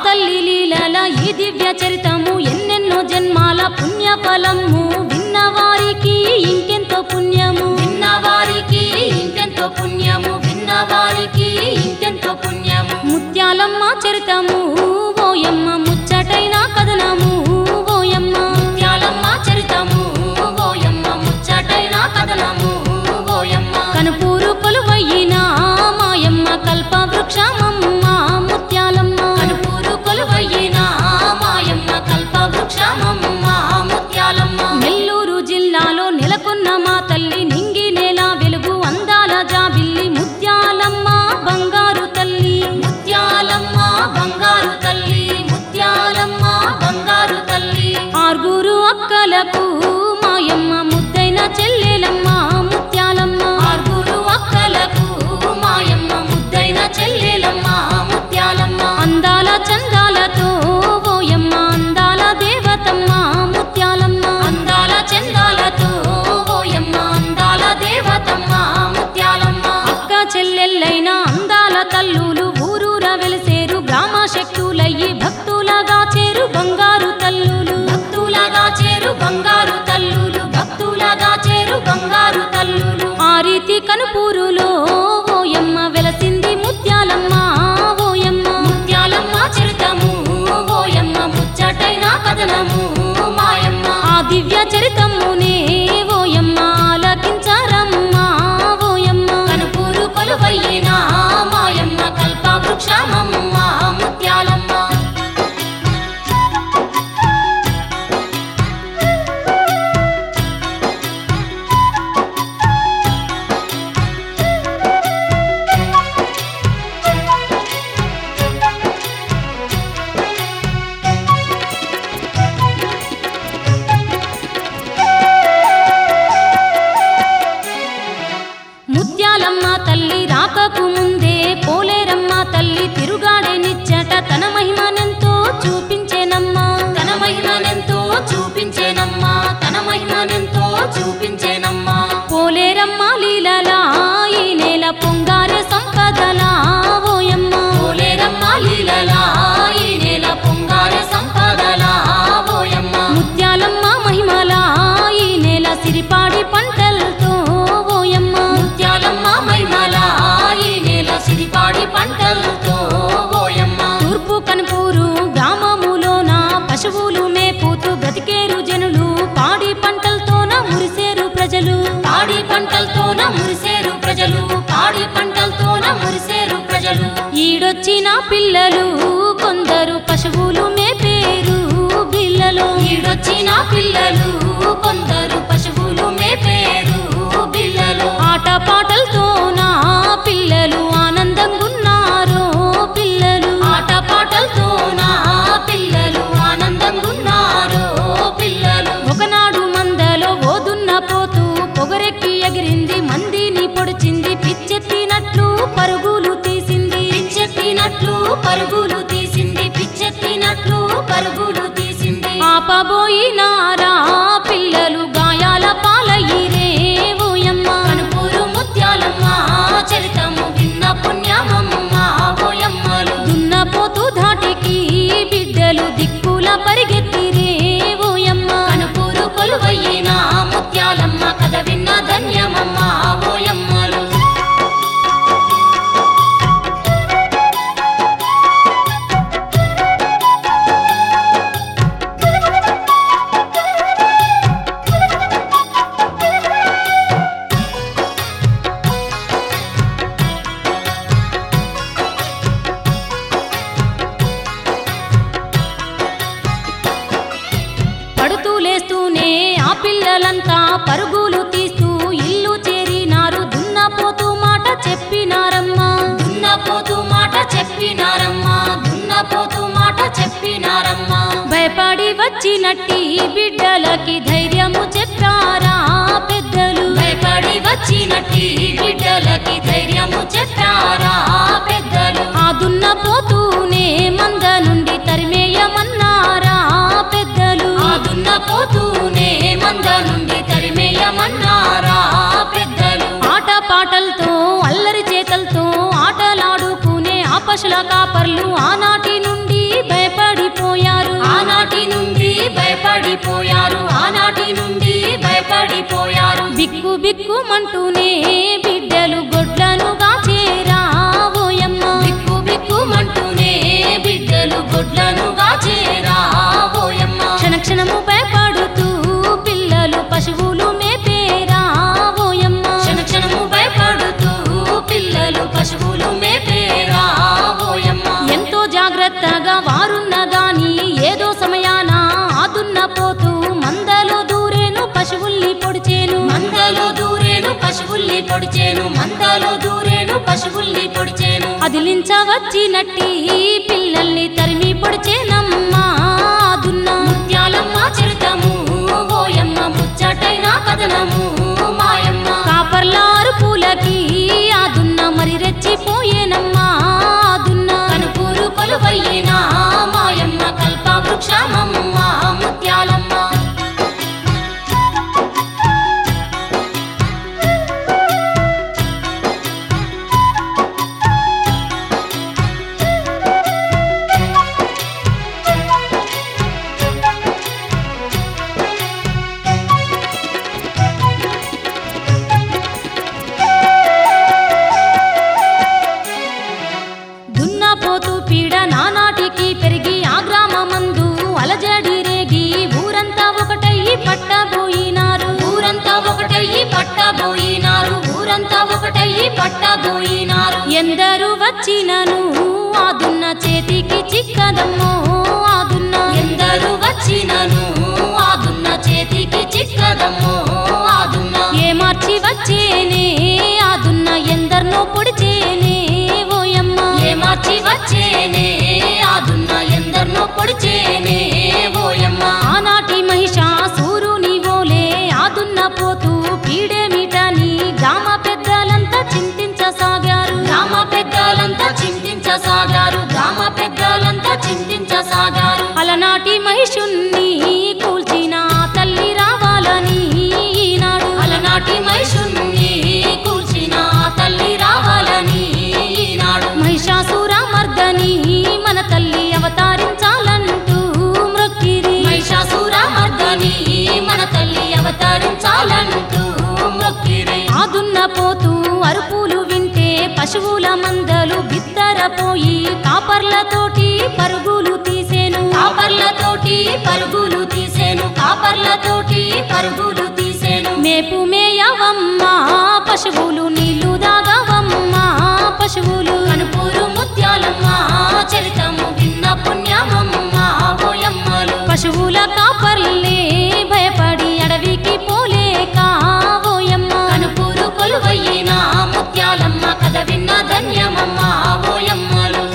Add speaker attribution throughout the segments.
Speaker 1: తల్లి లీలల ఈ దివ్య చరితము ఎన్నెన్నో జన్మాల పుణ్యఫలము విన్నవారికి ఇంకెంతో పుణ్యము
Speaker 2: విన్నవారికి ఇంకెంతో పుణ్యము విన్నవారికి ఇంకెంతో పుణ్యము
Speaker 1: ముత్యాలమ్మ చరితము ఓయమ్మ ముచ్చటైన కథనము ఓయమ్మ
Speaker 2: ముత్యాలమ్మ చరితము ఓయమ్మ ముచ్చటైన కథనము ఓయమ్మ
Speaker 1: కనుపూరు కొలువయ్యిన మాయమ్మ కల్ప వృక్షమమ్మ ముత్యాలమ్మ
Speaker 2: కనుపూరు కొలువయ్యిన మాయమ్మ కల్ప వృక్షమమ్మ ముత్యాలమ్మ
Speaker 1: నెల్లూరు జిల్లాలో నెలకొన్న మా తల్లి నింగి నేల వెలుగు అందాల జాబిల్లి ముత్యాలమ్మ బంగారు తల్లి
Speaker 2: ముత్యాలమ్మ బంగారు తల్లి ముత్యాలమ్మ బంగారు తల్లి
Speaker 1: ఆరుగురు అక్కలకు మాయమ్మ ముద్దైన చెల్లెలమ్మ ముత్యాలమ్మ
Speaker 2: ఆరుగురు అక్కలకు మాయమ్మ ముద్దైన చెల్లెలమ్మ ముత్యాలమ్మ
Speaker 1: అందాల చందాలతో ఓయమ్మ అందాల దేవతమ్మ ముత్యాలమ్మ
Speaker 2: అందాల చందాలతో ఓయమ్మ అందాల దేవతమ్మ ముత్యాలమ్మ
Speaker 1: అక్క చెల్లెళ్ళైన అందాల తల్లులు ఊరూర వెలిసేరు గ్రామ శక్తులయ్యి భక్తులగా చేరు బంగారు తల్లులు
Speaker 2: భక్తులగా చేరు బంగారు తల్లులు భక్తులగా చేరు బంగారు తల్లులు
Speaker 1: ఆ రీతి కనుపూరులో ఓయమ్మ వెలసింది ముత్యాలమ్మ ఓయమ్మ
Speaker 2: ముత్యాలమ్మ చరితము ఓయమ్మ ముచ్చటైన కథనము మాయమ్మ
Speaker 1: ఆ దివ్య చరితమునే ఓయమ్మ ఆలకించారమ్మ ఓయమ్మ
Speaker 2: కనుపూరు కొలువయ్యిన మాయమ్మ కల్ప వృక్షమమ్మ ముత్యాలమ్మ
Speaker 1: ముత్యాలమ్మ తల్లి రాకకు ముందే పోలేరమ్మ తల్లి తిరుగాడే నిచ్చట తన మహిమనెంతో చూపించేనమ్మా
Speaker 2: తన మహిమనెంతో చూపించేనమ్మా తన మహిమనెంతో చూపించేనమ్మా
Speaker 1: పోలేరమ్మ లీలలా ఈ నేల పొంగారె సంపదలా ఓయమ్మ
Speaker 2: పోలేరమ్మ లీలలా ఈ నేల పొంగారె సంపదలా ఓయమ్మ
Speaker 1: ముత్యాలమ్మ మహిమలా ఈ నేల సిరిపాడి పంటలతో ఓయమ్మ
Speaker 2: ముత్యాలమ్మ మహిమలా ఈ నేల సిరిపాడి పంటలతో ఓయమ్మ
Speaker 1: తూర్పు కనుపూరు గ్రామములోన పశువులు మేపుతూ బ్రతికేరు జనులు పాడి పంటలతోన మురిసేరు ప్రజలు
Speaker 2: పాడి పంటలతోన మురిసేరు ప్రజలు పాడి పంటలతోన మురిసేరు ప్రజలు
Speaker 1: ఈడొచ్చిన పిల్లలు కొందరు పశువులు మేపేరు బిల్లలో
Speaker 2: ఈడొచ్చిన పిల్లలు కొందరు పశువులు మేపేరు బిల్లలు
Speaker 1: ఆట పాటలతోన పిల్లలు ఆనందంగున్నారు పిల్లలు
Speaker 2: ఆట పాటలతోన పిల్లలు ఆనందంగున్నారు పిల్లలు
Speaker 1: ఒకనాడు మందలో ఓదున్న పోతూ పొగరెక్కి ఎగిరింది మందిని పొడిచింది పిచ్చెత్తినట్లు పరుగులు తీసింది
Speaker 2: పిచ్చెత్తినట్లు పరుగులు తీసింది పిచ్చెత్తినట్లు పరుగులు తీసింది
Speaker 1: ఆపబోయినారా పిల్లలు గాయాల పాలయ్యిరే ఓయమ్మ
Speaker 2: కనుపూరు ముత్యాలమ్మ చరితము విన్న పుణ్యమమ్మ ఓయమ్మలు
Speaker 1: దున్నపోతూ ధాటికి బిడ్డలు దిక్కుల పరిగెత్తిరే ఓయమ్మ
Speaker 2: కనుపూరు కొలువయ్యిన ముత్యాలమ్మ కథ విన్న ధన్యమమ్మ ఓయమ్మలు
Speaker 1: పడుతూ లేస్తూనే ఆ పిల్లలంతా పరుగులు తీస్తూ ఇల్లు చేరినారు దున్నపోతూ మాట చెప్పినారమ్మా
Speaker 2: దున్నపోతు మాట చెప్పినారమ్మా దున్నపోతు మాట చెప్పినారమ్మా
Speaker 1: భయపడి వచ్చినట్టి బిడ్డలకి ధైర్యము చెప్పారా పెద్దలు
Speaker 2: భయపడి వచ్చినట్టి బిడ్డలకి ధైర్యము చెప్పారా పెద్దలు
Speaker 1: ఆ దున్నపోతూనే మంద నుండి తరిమేయమన్నారా పెద్దలు
Speaker 2: ఆ దున్నపోతూనే మంద నుండి తరిమేయమన్నారా పెద్దలు
Speaker 1: ఆట పాటలతో అల్లరి చేతలతో ఆటలాడుకునే ఆ పశుల కాపర్లు ఆనాటి నుండి భయ బిక్కుమంటూనే బిడ్డలు గొడ్లను గాచేరా ఓయమ్మ
Speaker 2: బిక్కు బిక్కుమంటూనే బిడ్డలు గొడ్లను గాచేరా ఓయమ్మ
Speaker 1: క్షణ క్షణము భయపడుతూ పిల్లలు పశువులు మేపేరా ఓయమ్మ
Speaker 2: క్షణ క్షణము భయపడుతూ పిల్లలు పశువులు మేపేరా ఓయమ్మ
Speaker 1: ఎంతో జాగ్రత్తగా వారున్న గాని ఏదో సమయాన ఆదున్న పోతూ మందలో దూరేను పశువుల్ని పొడిచేను
Speaker 2: మందలో దూరేను పశువుల్ని పొడిచేను మందలో దూరేను పశువుల్ని పొడిచేను
Speaker 1: అదిలించవచ్చినట్టి పిల్లల్ని తరిమి పొడిచేనమ్మా ఆదున్న
Speaker 2: ముత్యాలమ్మ చరితము ఓయమ్మ ముచ్చటైన కథనము మాయమ్మ
Speaker 1: కాపర్లారు పూలకి ఆదున్న మరి రెచ్చిపోయేనమ్మా ఆదున్న
Speaker 2: కనుపూరు కొలువయ్యిన మాయమ్మ కల్ప వృక్షమమ్మ ముత్యాలమ్మ
Speaker 1: దున్నపోతూ పీడ నానాటికి పెరిగి ఆ గ్రామమందు అలజడి రేగి ఊరంతా ఒకటయ్యి పట్టబోయినారు
Speaker 2: ఊరంతా ఒకటయ్యి పట్టబోయినారు ఊరంతా ఒకటయ్యి పట్టబోయినారు
Speaker 1: ఎందరు వచ్చినను ఆదున్న చేతికి చిక్కదమ్మో ఆదున్న
Speaker 2: ఎందరు వచ్చినను ఆదున్న చేతికి చిక్కదమ్మో ఆదున్న
Speaker 1: ఏమార్చి వచ్చేనే ఆదున్న ఎందరినో పొడిచేనే ఓయమ్మ
Speaker 2: ఏమార్చి వచ్చేనే ఆదున్న ఎందరినో పొడిచేనే ఓయమ్మ
Speaker 1: ఆనాటి మహిషాసూరుని ఓలే ఆదున్న పోతూ పీడేమిటని గ్రామ పెద్దలంతా చింతించసాగారు
Speaker 2: గ్రామ పెద్దలంతా చింతించసాగారు గ్రామ పెద్దలంతా చింతించసాగారు
Speaker 1: అలనాటి మహిషుణ్ణి కూల్చిన ఆ తల్లి రావాలని ఈనాడు
Speaker 2: అలనాటి మహిషుణ్ణి కూల్చిన ఆ తల్లి రావాలని ఈనాడు
Speaker 1: మహిషాసుర మర్దని మన తల్లి అవతారించాలంటూ మృక్కిరి
Speaker 2: మహిషాసుర మర్దని మన తల్లి అవతరించాలంటూ మొక్కిరి
Speaker 1: ఆదున్న పోతూ అరుపులు వింటే పశువుల మందలు బిత్తరపోయి కాపర్లతోటి పరుగులు తీసేను
Speaker 2: కాపర్లతోటి పరుగులు తీసేను కాపర్లతోటి పరుగులు తీసేను
Speaker 1: మేపు మేయవమ్మా పశువులు నీళ్లు దాగవమ్మా పశువులు
Speaker 2: కనుపూరు ముత్యాలమ్మ చరితము విన్న పుణ్యమమ్మ ఓయమ్మలు
Speaker 1: పశువుల కాపర్లే భయపడి అడవికి పోలేక ఓయమ్మ
Speaker 2: కనుపూరు కొలువయ్యిన ముత్యాలమ్మ కథ విన్న ధన్యమమ్మ ఓయమ్మలు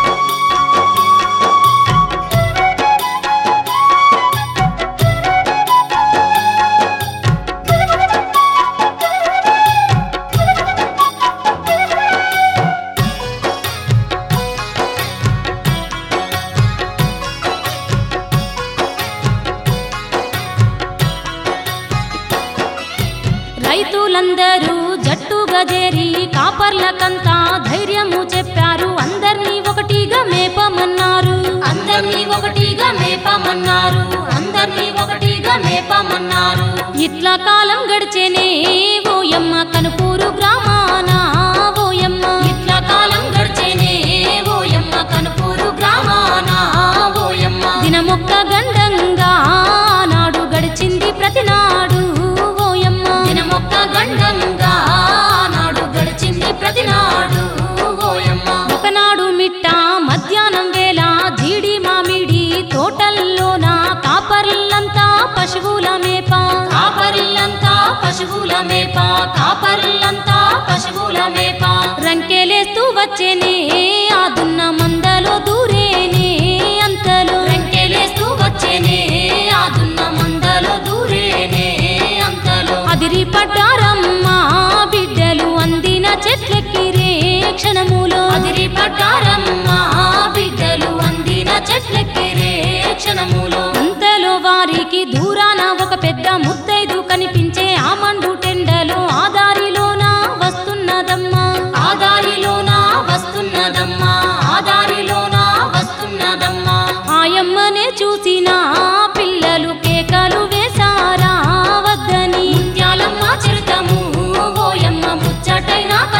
Speaker 1: రైతులందరూ జట్టుగా చేరి కాపర్లకంతా ధైర్యము చెప్పారు అందర్నీ ఒకటిగా మేపమన్నారు
Speaker 2: అందర్నీ ఒకటిగా మేపమన్నారు అందర్నీ ఒకటిగా మేపమన్నారు
Speaker 1: ఇట్లా కాలం గడిచేనే ఓయమ్మ కనుపూరు గ్రామాన ఓయమ్మ
Speaker 2: ఇట్లా కాలం గడిచేనే ఓయమ్మ కనుపూరు గ్రామాన ఓయమ్మ
Speaker 1: దినమొక్క గండంగా నాడు గడిచింది ప్రతినాడు ఓయమ్మ
Speaker 2: దినమొక్క గండంగా నాడు గడిచింది ప్రతినాడు ఓయమ్మ
Speaker 1: ఒకనాడు మిట్ట మధ్యాహ్నం వేళ జీడి మామిడి తోటల్లోన కాపర్లంతా పశువుల మేప
Speaker 2: కాపర్లంతా పశువుల మేప కాపర్లంతా పశువుల మేప
Speaker 1: రంకెలేస్తూ వచ్చేనే ఆదున్న మందలో దూరేనే అంతలో
Speaker 2: రెంకెలేస్తూ వచ్చేనే ఆదున్న మందలో దూరేనే అంతలో
Speaker 1: అదిరి పడ్డారమ్మా బిడ్డలు అందిన చెట్లెక్కిరే క్షణములో
Speaker 2: అదిరి పడ్డారమ్మ బిడ్డలు అందిన చెట్లెక్కిరే క్షణములో
Speaker 1: అంతలో వారికి దూరాన ఒక పెద్ద ముత్తైదు కనిపించే ఆ మండు టెండలో ఆ దారిలోన వస్తున్నదమ్మా
Speaker 2: ఆ దారిలోన వస్తున్నదమ్మా ఆ దారిలోన వస్తున్నదమ్మా
Speaker 1: ఆయమ్మనే చూసిన పిల్లలు కేకలు వేశారా వద్దని
Speaker 2: ముత్యాలమ్మ చరితము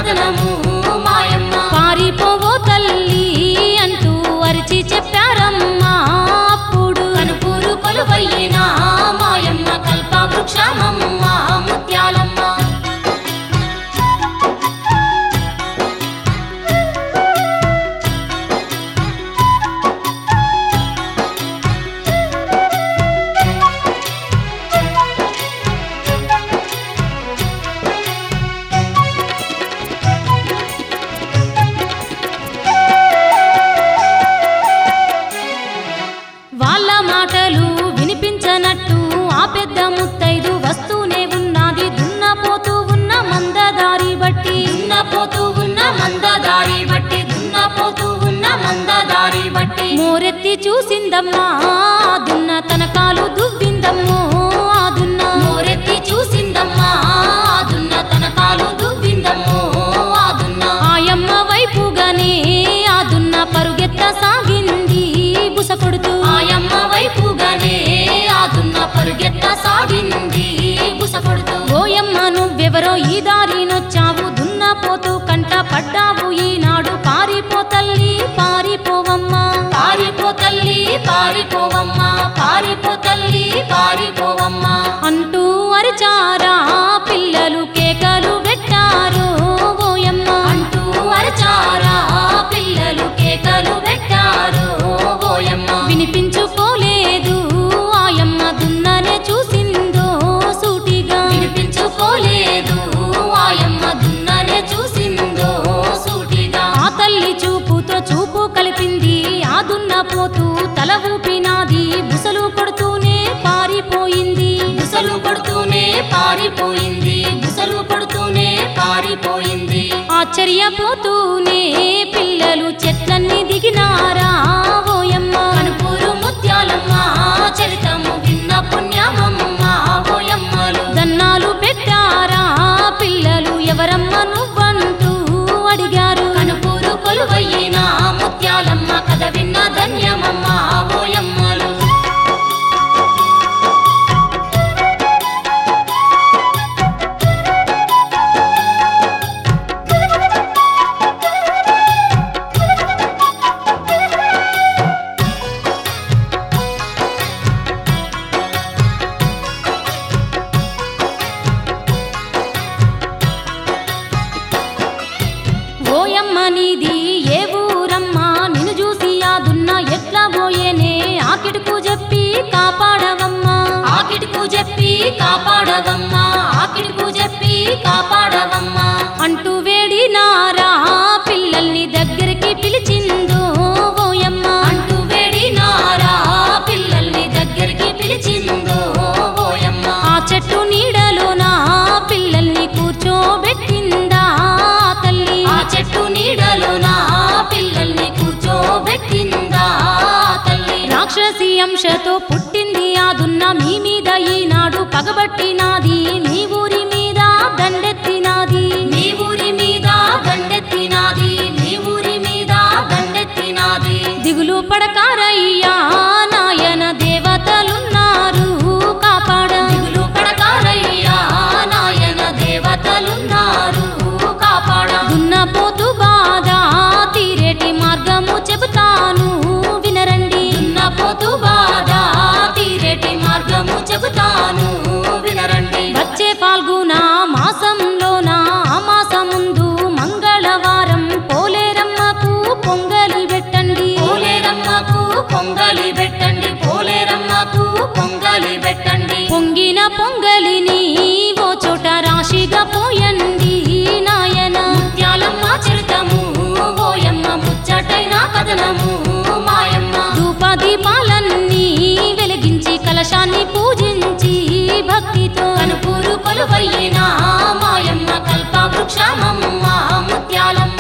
Speaker 2: కథనము మాయమ్మ
Speaker 1: పారిపోవో తల్లి అంటూ అరిచి చెప్పారమ్మా అప్పుడు
Speaker 2: కనుపూరు కొలువయ్యిన మాయమ్మ కల్పవృక్షమమ్మ ముత్యాలమ్మ
Speaker 1: వాళ్ళ మాటలు వినిపించనట్టు ఆ పెద్ద ముత్తైదు వస్తూనే ఉన్నది దున్నపోతూ ఉన్న మందదారి బట్టి
Speaker 2: దున్నపోతూ ఉన్న మందదారి బట్టి దున్నపోతూ ఉన్న మందదారి బట్టి
Speaker 1: మోరెత్తి చూసిందమ్మా ఆ దున్న తన కాలు దువ్విందమ్మో ఆ దున్న
Speaker 2: మోరెత్తి చూసిందమ్మా ఆదున్న తన కాలు దువ్విందమ్మో ఆదున్న
Speaker 1: ఆయమ్మ వైపుగానే ఆ దున్న పరుగెత్త సాగింది బుస కొడుతూ
Speaker 2: ఆయమ్మ వైపుగానే ఆదున్న పరుగెత్త సాగింది బుసపడుతూ
Speaker 1: ఓయమ్మ నువ్వెవరో ఈ దారినొచ్చావు దున్నపోతూ కంట పడ్డావు ఈనాడు పారిపోతల్లి పారిపోవమ్మా
Speaker 2: పారిపో తల్లి పారిపోవమ్మా పారిపో తల్లి పారిపోవమ్మా
Speaker 1: అంటూ అరిచారా పిల్లలు కేకలు పెట్టారు ఓయమ్మ
Speaker 2: అంటూ అరచారా పిల్లలు కేకలు పెట్టారు ఓయమ్మ
Speaker 1: వినిపించుకోలేదు ఆయమ్మ దున్ననే చూసిందో సూటిగా
Speaker 2: వినిపించుకోలేదు ఆయమ్మ దున్ననే చూసిందో సూటిగా
Speaker 1: ఆ తల్లి చూపుతో చూపు కలిపింది ఆ దున్నపోతూ తల ఊపినాది బుసలు కొడుతూనే పారిపోయింది
Speaker 2: బుసలు పడుతూనే పారిపోయింది బుసలు పడుతూనే పారిపోయింది
Speaker 1: ఆశ్చర్యపోతూనే పిల్లలు చెట్లన్నీ దిగినారా ఓయమ్మ
Speaker 2: కనుపూరు ముత్యాలమ్మ చరితము విన్న పుణ్యమమ్మ ఓయమ్మలు
Speaker 1: దన్నాలు పెట్టారా పిల్లలు ఎవరమ్మ నువ్వంటూ అడిగారు
Speaker 2: కనుపూరు కొలువయ్యిన ముత్యాలమ్మ కథ విన్న ధన్యమమ్మ ఓయమ్మలు
Speaker 1: ఓయమ్మ నీది ఏ ఊరమ్మా నిన్ను చూసి ఆ దున్న ఎట్లా పోయేనే ఆకిడుకు చెప్పి కాపాడవమ్మా
Speaker 2: ఆకిడికు చెప్పి కాపాడవమ్మా ఆకిడికు చెప్పి కాపాడవమ్మా
Speaker 1: అంటూ వేడినారా పిల్లల్ని దగ్గరికి పిలిచిందో ఓయమ్మ
Speaker 2: అంటూ వేడినారా పిల్లల్ని దగ్గరికి పిలిచిందో ఓయమ్మ
Speaker 1: ఆ చెట్టు నీడలోన పిల్లల్ని కూర్చోబెట్టిందా ఆ తల్లి
Speaker 2: ఆ చెట్టు నీడలో నా పిల్లల్ని కూర్చోబెట్టిందా తల్లి
Speaker 1: రాక్షసి అంశతో పుట్టింది ఆ దున్న మీ మీద ఈనాడు పగబట్టినాది మీ ఊరి మీద దండెత్తినాది
Speaker 2: మీ ఊరి మీద దండెత్తినాది మీ ఊరి మీద దండెత్తినాది
Speaker 1: దిగులు పడకారయ్యా నాయన దేవతలున్నారు కాపాడ
Speaker 2: దిగులు పడకారయ్యా నాయన దేవతలున్నారు కాపాడ
Speaker 1: దున్నపోతు బాధ తీరేటి మార్గము చెబుతాను వినరండి
Speaker 2: దున్నపోతు బాధ తీరేటి మార్గము చెబుతాను వినరండి
Speaker 1: వచ్చే ఫాల్గుణ మాసంలోన ఆ మాసముందు మంగళవారం పోలేరమ్మకు పొంగలి పెట్టండి
Speaker 2: పోలేరమ్మకు పొంగలి పెట్టండి పోలేరమ్మకు పొంగలి పెట్టండి
Speaker 1: పొంగిన పొంగలిని ఓ చోట రాశిగా పోయండి నాయన
Speaker 2: ముత్యాలమ్మ చరితము ఓయమ్మ ముచ్చటైన కథనము మాయమ్మ
Speaker 1: ధూప దీపాలన్నీ వెలిగించి కలశాన్ని పూజించి భక్తితో
Speaker 2: కనుపూరు కొలువయ్యిన మాయమ్మ కల్పవృక్షమమ్మ ముత్యాలమ్మ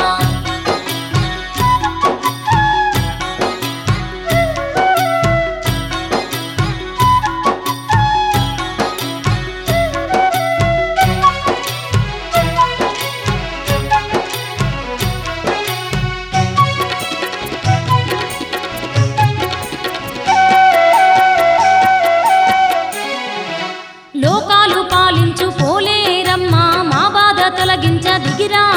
Speaker 1: లోకాలు పాలించు పోలేరమ్మ మా బాధ తొలగించ దిగిరా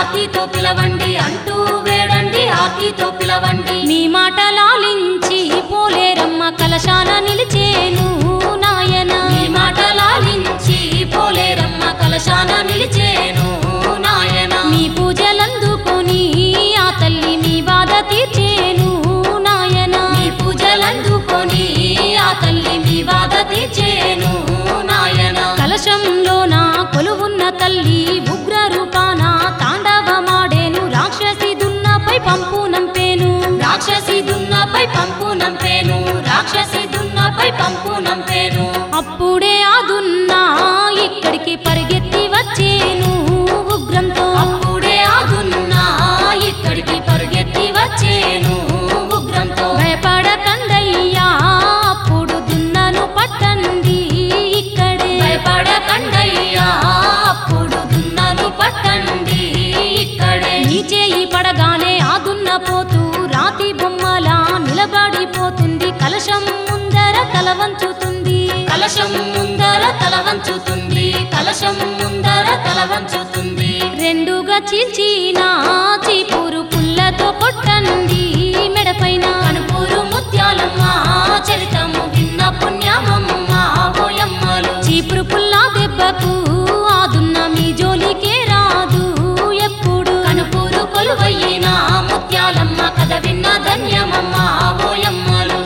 Speaker 2: ఆర్తితో పిలవండి అంటూ వేడండి ఆర్తితో పిలవండి
Speaker 1: నీ మాటలాలించి పోలేరమ్మ కలశాన నిలిచేను నాయన
Speaker 2: నీ మాటలాలించి పోలేరమ్మ కలశాన నిలిచేను నాయన
Speaker 1: మీ పూజలందుకొని ఆ తల్లి మీ బాధ తీర్చేను నాయన
Speaker 2: నీ పూజలందుకొని ఆ తల్లి మీ బాధ తీర్చేను నాయన
Speaker 1: కలశంలో నా కొలువున్న తల్లి ఉగ్ర రూపాన తాండవమాడేను రాక్షసి దున్నపై పంపు నంపేను
Speaker 2: రాక్షసి దున్నపై పంపు నంపేను రాక్షసి దున్నపై పంపు నంపేను
Speaker 1: అప్పుడే ఆ దున్నా ఇక్కడికి పరిగెత్తి వచ్చేను ఉగ్రంతో
Speaker 2: అప్పుడే ఆదున్నా ఇక్కడికి పరుగెత్తి వచ్చేను ఉగ్రంతో
Speaker 1: భయపడకండయ్యా అప్పుడు దున్నను పట్టండి ఇక్కడే
Speaker 2: భయపడకండయ్యా అప్పుడు దున్నను పట్టండి ఇక్కడే
Speaker 1: నీ చేయి పడగానే ఆ దున్నపోతూ రాతి బొమ్మలా నిలబడిపోతుంది కలశం ముందర తల వంచుతుంది
Speaker 2: కలశం ముందర తల వంచుతుంది కలశం ముందర తల వంచుతుంది
Speaker 1: రెండుగా చీల్చిన చీపురు పుల్లతో కొట్టండి మెడపైన
Speaker 2: కనుపూరు ముత్యాలమ్మ చరితము విన్న పుణ్యమమ్మ ఓయమ్మలు
Speaker 1: చీపురు పుల్ల దెబ్బకు ఆదున్న మీ జోలికే రాదు ఎప్పుడు
Speaker 2: కనుపూరు కొలువయ్యిన ముత్యాలమ్మ కథ విన్న ధన్యమమ్మ ఓయమ్మలు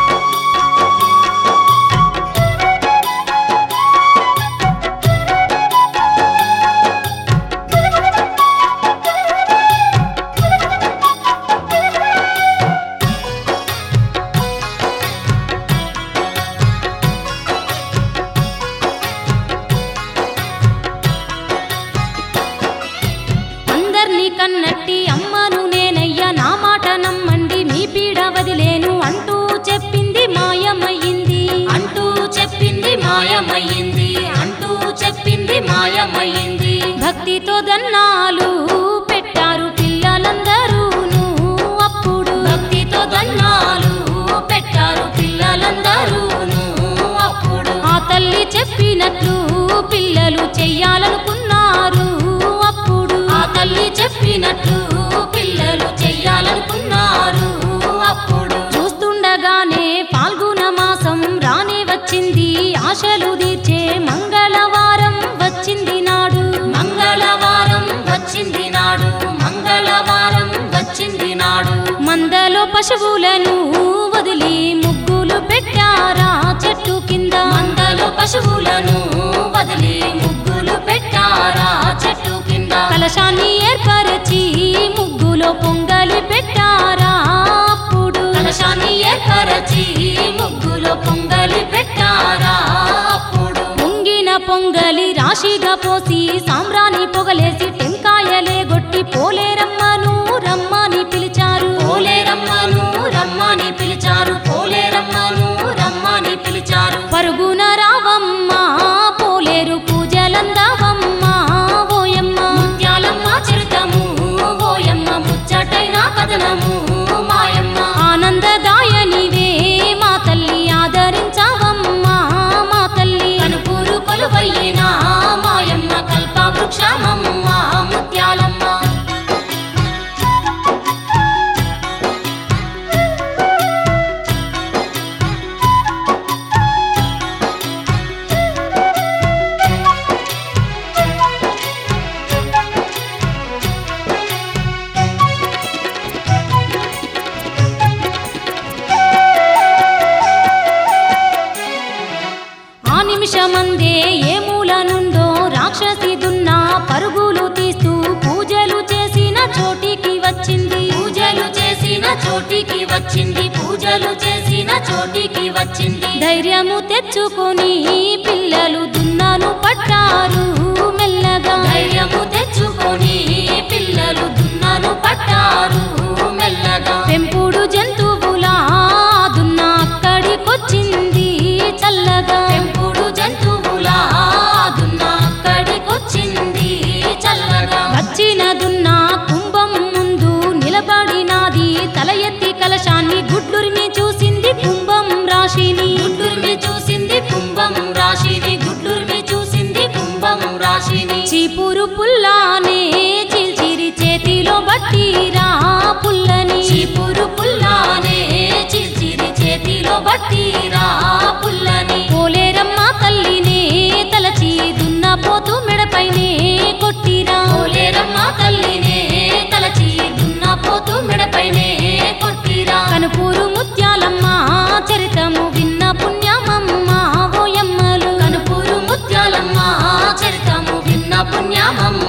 Speaker 1: అందర్నీ కన్నట్టి అమ్మను నేనయ్యా నా మాట నమ్మండి మీ పీడ వదిలేను అంటూ చెప్పింది మాయమయ్యింది
Speaker 2: అంటూ చెప్పింది మాయమయ్యింది అంటూ చెప్పింది మాయమయ్యింది
Speaker 1: భక్తితో దన్నాలు పెట్టారు పిల్లలందరూను అప్పుడు
Speaker 2: భక్తితో దన్నాలు పెట్టారు పిల్లలందరూను అప్పుడు
Speaker 1: ఆ తల్లి చెప్పినట్లు పిల్లలు చెయ్యాలనుకున్నారు అప్పుడు
Speaker 2: ఆ తల్లి చెప్పినట్లు పిల్లలు చెయ్యాలనుకున్నారు అప్పుడు
Speaker 1: చూస్తుండగానే పాల్గొన మాసం రానే వచ్చింది ఆశలు తీర్చే మంగళవారం వచ్చింది నాడు
Speaker 2: మంగళవారం వచ్చింది నాడు మంగళవారం వచ్చింది నాడు
Speaker 1: మందలో పశువులను వదిలి ముగ్గులు పెట్టారా చెట్టు కింద
Speaker 2: మందలో పశువులను వదిలి ముగ్గులు పెట్టారా చెట్టు కింద
Speaker 1: కలశాన్ని ఏర్పరచి ముగ్గులో పొంగలి పెట్టారా అప్పుడు
Speaker 2: కలశాన్ని ఏర్పరచి ముగ్గులో పొంగలి పెట్టారా అప్పుడు
Speaker 1: పొంగిన పొంగలి రాశిగా పోసి సాంబ్రాణి పొగలేసి టెంకాయలే గొట్టి పోలేరమ్మను రమ్మని పిలిచారు
Speaker 2: పోలేరమ్మను రమ్మని పిలిచారు పోలేరమ్మను రమ్మని పిలిచారు
Speaker 1: పరుగున రావమ్మ పోలేరు పూజలందావమ్మ ఓయమ్మ
Speaker 2: ముత్యాలమ్మ చరితము ఓయమ్మ ముచ్చటైన కథనము మాయమ్మ
Speaker 1: ఆనందదాయనివే మా తల్లి ఆదరించావమ్మ మా తల్లి
Speaker 2: కనుపూరు కొలువయ్యిన మాయమ్మ కల్పవృక్షమమ్మ ముత్యాలమ్మ
Speaker 1: ఆ నిమిషమందే ఏ మూల నుండో రాక్షసి దున్న పరుగులు తీస్తూ పూజలు చేసిన చోటికి వచ్చింది
Speaker 2: పూజలు చేసిన చోటికి వచ్చింది పూజలు చేసిన చోటికి వచ్చింది
Speaker 1: ధైర్యము తెచ్చుకొని పిల్లలు దున్నను పట్టారు మెల్లగా
Speaker 2: ధైర్యము తెచ్చుకొని పిల్లలు దున్నను పట్టారు మెల్లగా
Speaker 1: పెంపుడు జంతువులా దున్న అక్కడికొచ్చింది చల్లగా
Speaker 2: పెంపుడు జంతువులా దున్న అక్కడికొచ్చింది చల్లగా
Speaker 1: వచ్చిన దున్న కుంభం ముందు నిలబడినాది తల ఎత్తి కలశాన్ని గుడ్లురిమి చూసింది కుంభం రాశిని
Speaker 2: గుడ్లుర్మి చూసింది కుంభం రాశిని గుడ్లుర్మి చూసింది కుంభం
Speaker 1: బట్టిరా పుల్లని
Speaker 2: చీపురు పుల్లానే చిర్చిరి చేతిలో బట్టిరా పుల్లని
Speaker 1: పోలేరమ్మ తల్లినే తలచి దున్నపోతూ మెడపైనే కొట్టిరా
Speaker 2: పోలేరమ్మ తల్లినే తలచి దున్నపోతూ మెడపైనే కొట్టిరా
Speaker 1: కనుపూరు ముత్యాలమ్మ చరితము విన్న పుణ్యమమ్మ ఓయమ్మలు
Speaker 2: కనుపూరు ముత్యాలమ్మ చరితము విన్న పుణ్యమమ్మ